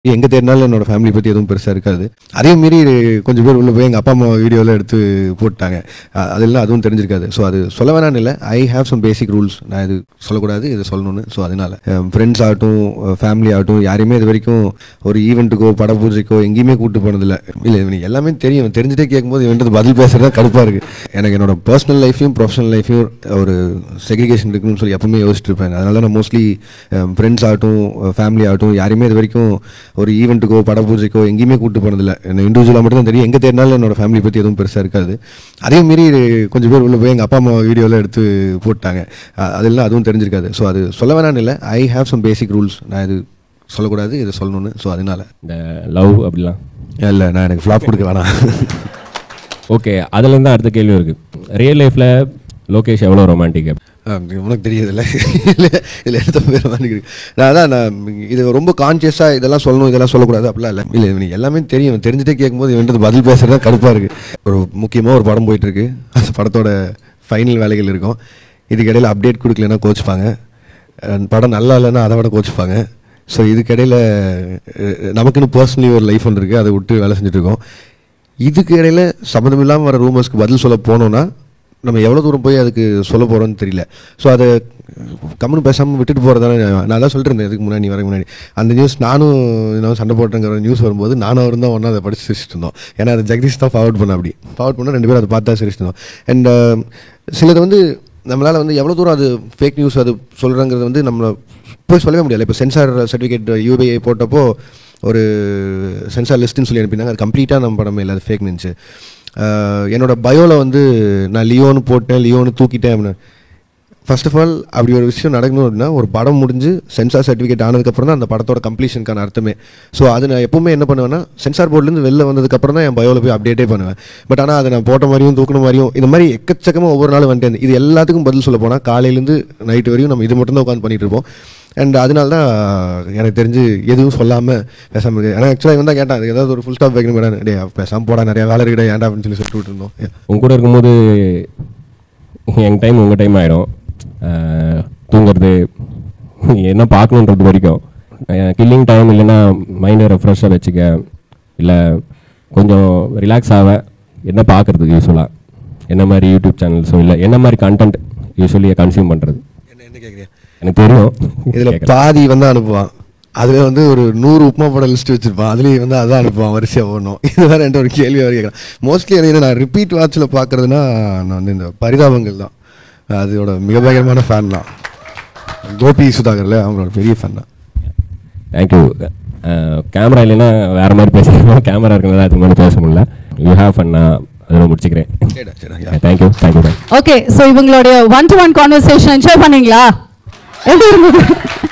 எங்கே தேடினாலும் என்னோட ஃபேமிலி பற்றி எதுவும் பெருசாக இருக்காது அதே மீறி கொஞ்சம் பேர் உள்ள போய் எங்கள் அப்பா அம்மா வீடியோலாம் எடுத்து போட்டாங்க அ- அதெல்லாம் அதுவும் தெரிஞ்சிருக்காது ஸோ அது சொல்ல வேணாம்னு இல்லை I have some basic rules நான் இது சொல்லக்கூடாது இது சொல்லணும்னு ஸோ அதனால ஃப்ரெண்ட்ஸ் ஆகட்டும் ஃபேமிலி ஆகட்டும் யாரையுமே இது வரைக்கும் ஒரு ஈவெண்ட்டுக்கோ பட பூஜைக்கோ எங்கேயுமே கூப்பிட்டு போனதில்லை இல்லை இவனுக்கு எல்லாமே தெரியும் தெரிஞ்சுட்டே கேட்கும்போது இவன்றது பதில் பேசுறது கடுப்பாக இருக்குது எனக்கு என்னோட பர்சனல் லைஃபையும் ப்ரொஃபஷனல் லைஃபையும் ஒரு செக்ரிகேஷன் இருக்குன்னு சொல்லி எப்பவுமே யோசிச்சுட்டு இருப்பேன் அதனால நான் மோஸ்ட்லி ஃப்ரெண்ட்ஸ் ஆகட்டும் ஃபேமிலி ஆகட்டும் யாரையுமே இது வரைக்கும் ஒரு ஈவெண்ட்டுக்கோ பட பூஜைக்கோ எங்கேயுமே கூப்பிட்டு போனதில்லை என்ன இண்டிவிஜுவலாக மட்டும் தான் தெரியும் எங்கே தேடினாலும் என்னோட ஃபேமிலி பற்றி எதுவும் பெருசாக இருக்காது அதே மீறி கொஞ்சம் பேர் உள்ள போய் எங்கள் அப்பா அம்மா வீடியோலாம் எடுத்து போட்டாங்க அ- அதெல்லாம் அதுவும் தெரிஞ்சிருக்காது ஸோ அது சொல்ல வேணாம்னு இல்லை I have some basic rules நான் இது சொல்லக்கூடாது இது சொல்லணும்னு ஸோ அதனால இந்த லவ் அப்படிலாம் இல்லை நான் எனக்கு ஃப்ளாப் கொடுக்க வேணாம் ஓகே அதுலேருந்து தான் அடுத்த கேள்வி இருக்குது ரியல் லைஃப்பில் லோகேஷ் எவ்வளோ ரொமான்டிக் ஆ, உனக்கு தெரியுதுல்ல இல்லை இதில் எடுத்த பேர் மாதிரி நான் அதான் நான் இது ரொம்ப கான்சியஸாக இதெல்லாம் சொல்லணும் இதெல்லாம் சொல்லக்கூடாது அப்படிலாம் இல்லை இல்லை இவனுக்கு எல்லாமே தெரியும் தெரிஞ்சுட்டே கேட்கும்போது இவன்றது பதில் பேசுறது தான் கடுப்பாக இருக்குது ஒரு முக்கியமாக ஒரு படம் போயிட்டுருக்கு அந்த படத்தோட ஃபைனல் வேலைகள் இருக்கும் இதுக்கிடையில் அப்டேட் கொடுக்கலன்னா கோச்சுப்பாங்க அஹ் படம் நல்லா இல்லைன்னா அதை விட கோச்சுப்பாங்க ஸோ இதுக்கிடையில் நமக்குன்னு பர்சனலி ஒரு லைஃப் ஒன்று இருக்குது அதை விட்டு வேலை செஞ்சுட்டு இருக்கோம் இதுக்கு இடையில சம்மந்தம் இல்லாமல் வர ரூமர்ஸ்க்கு பதில் சொல்ல போனோம்னா நம்ம எவ்வளோ தூரம் போய் அதுக்கு சொல்ல போகிறோம்னு தெரியல ஸோ அதை கம்முன்னு பேசாமல் விட்டுட்டு போகிறதான நான் தான் சொல்லிட்டு இருந்தேன் இதுக்கு முன்னாடி வரக்கு முன்னாடி அந்த நியூஸ் நானும் நான் சண்டை போட்டேங்கிற நியூஸ் வரும்போது நானும் அவரும் தான் ஒன்றா அதை படிச்சு சிரிச்சிட்டு இருந்தோம் ஏன்னா அது ஜெகதீஷ் தான் ஃபார்வர்ட் பண்ண அப்படி ஃபார்வர்ட் பண்ணால் ரெண்டு பேரும் அதை பார்த்தா சிரிச்சிட்டு இருந்தோம் அண்ட் சிலது வந்து நம்மளால் வந்து எவ்வளோ தூரம் அது ஃபேக் நியூஸ் அது சொல்கிறாங்கிறது வந்து நம்மளை போய் சொல்லவே முடியல இப்போ சென்சார் சர்டிஃபிகேட் யூபிஐ போட்டப்போ ஒரு சென்சார் லிஸ்ட்டுன்னு சொல்லி அனுப்பினாங்க அது கம்ப்ளீட்டாக நம்ம படமே இல்லை அது ஃபேக் நின்ச்சு என்னோட பயோவில் வந்து நான் லியோன்னு போட்டேன் லியோன்னு தூக்கிட்டேன் அப்படின்னு ஃபர்ஸ்ட் ஆஃப் ஆல் அப்படி ஒரு விஷயம் நடக்கணும் அப்படின்னா ஒரு படம் முடிஞ்சு சென்சார் சர்டிஃபிகேட் ஆனதுக்கப்புறம் தான் அந்த படத்தோட கம்ப்ளீஷனுக்கான அர்த்தமே ஸோ அது நான் எப்பவுமே என்ன பண்ணுவேன்னா சென்சார் போர்ட்லேருந்து வெளில வந்ததுக்கப்புறம் தான் என் பயோவில் போய் அப்டேட்டே பண்ணுவேன் பட் ஆனால் அதை நான் போட்ட மாதிரியும் தூக்கின மாதிரியும் இந்த மாதிரி எக்கச்சக்கமாக ஒவ்வொரு நாளும் வந்துட்டே இருந்தது. இது எல்லாத்துக்கும் பதில் சொல்ல போனால் காலையிலேருந்து நைட் வரையும் நம்ம இது மட்டும் தான் உட்காந்து பண்ணிட்டு இருப்போம் அண்ட் அதனால தான் எனக்கு தெரிஞ்சு எதுவும் சொல்லாமல் பேசாமல் இருக்கு ஆனால் ஆக்சுவலாக இவன் தான் கேட்டான் அதுக்கு ஏதாவது ஒரு ஃபுல் ஸ்டாப் வைக்கணும் மேடம் டே பேசாமல் போடா நிறைய வேலை இருக்கடா ஏன்டா அப்படின்னு சொல்லி சொல்லிட்டு இருந்தோம் Yeah. உங்க கூட இருக்கும்போது எங்கள் டைம் உங்கள் டைம் ஆகிடும் தூங்குறது என்ன பார்க்கணுன்றது வரைக்கும் கில்லிங் டைம் இல்லைன்னா மைண்டை ரெஃப்ரெஷ்ஷாக வச்சுக்க இல்லை கொஞ்சம் ரிலாக்ஸ் ஆக என்ன பார்க்குறதுக்கு யூஸ்வலாக என்ன மாதிரி யூடியூப் சேனல்ஸோ இல்லை என்ன மாதிரி கண்டென்ட் யூஸ்வலி கன்சியூம் பண்ணுறது என்ன என்ன கேட்குறீங்க எனக்கு தெரியும் இதுல கேட்கல. பாதி வந்து அனுப்புவான் அதுல வந்து ஒரு நூறு உப்புமா பட லிஸ்ட் வச்சிருப்பான் அதுலயும் வந்து அதான் அனுப்புவான் வரிசையா ஓடணும் இது வேற என்கிட்ட ஒரு கேள்வி வரை கேட்கலாம் மோஸ்ட்லி எனக்கு நான் ரிப்பீட் வாட்சில் பார்க்கறதுனா நான் வந்து இந்த பரிதாபங்கள் தான் அதோட மிக பயங்கரமான ஃபேன் தான் கோபி சுதாகர்ல அவங்களோட பெரிய ஃபேன் தான் தேங்க்யூ கேமரா இல்லைன்னா வேறு மாதிரி பேசிக்கலாம் கேமரா இருக்கிறதா அதுக்கு மேலே பேச முடியல யூ ஹேவ் ஃபன்னா அதில் முடிச்சுக்கிறேன் சரிடா, சரிடா. தேங்க்யூ தேங்க்யூ ஓகே ஸோ இவங்களுடைய one to one conversation enjoy பண்ணீங்களா எப்படி இருந்தது